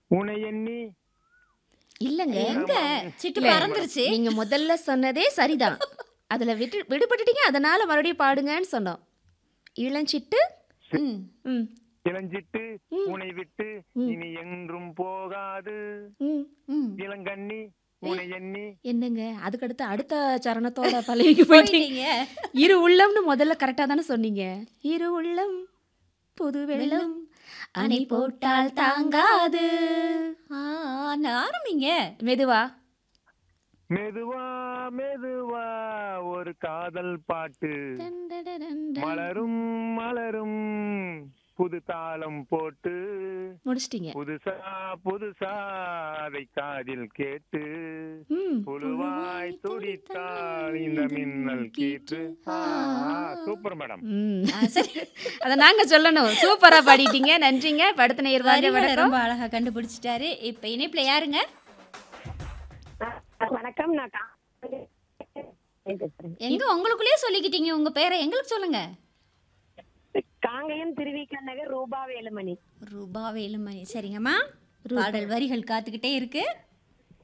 உனை எண்ணி இல்லங்க எங்க சிட்டு இல்ல, பறந்துருச்சு நீங்க முதல்ல சொன்னதே சரிதான் அதுல விட்டு விடுபட்டுட்டீங்க அதனால மறுபடியும் பாடுங்கன்னு சொன்னோம் இளஞ்சிட்டு ம். ம் இளஞ்சிட்டு உனை விட்டு இனி என்றும் போகாது ம் ம். இளங்கண்ணி உனை எண்ணி என்னங்க அதுக்கடுத்து அடுத்த சரணத்தோட பல்லவிக்கு போயிட்டீங்க போயிட்டீங்க இரு உள்ளம்னு முதல்ல கரெக்டா தானே சொன்னீங்க இரு உள்ளம் புது வெள்ளம் அணை போட்டால் தாங்காது ஆ, நான் ஆரம்பிங்க மெதுவா மெதுவா மெதுவா ஒரு காதல் பாட்டு மலரும் மலரும் புது தாளம் போட்டு முடிச்சிட்டீங்க புதுசா புதுசா அதை காதில் கேட்டு ம் புழுவாய் துடித்தாள் இந்த மின்னல் கீற்று ஆ, சூப்பர் மேடம் ம் ஆ, சரி அத நாங்க சொல்லணும் சூப்பரா பாடிட்டீங்க நன்றிங்க படுத்த நேர் வாங்க வரிகளை வணக்கம் ரொம்ப அழகா கண்டுபிடிச்சிட்டாரு இப்ப இணைப்புல யாருங்க வணக்கம் நான் கா- பேசுறேன். எங்க உங்களுக்குள்ளேயே சொல்லிக்கிட்டீங்க உங்க பேரை எங்களுக்கு சொல்லுங்க காங்கயம் திருவிக நகர் ரூபா வேலுமணி ரூபா வேலுமணி சரிங்கம்மா பாடல் வரிகள் காத்துக்கிட்டே இருக்கு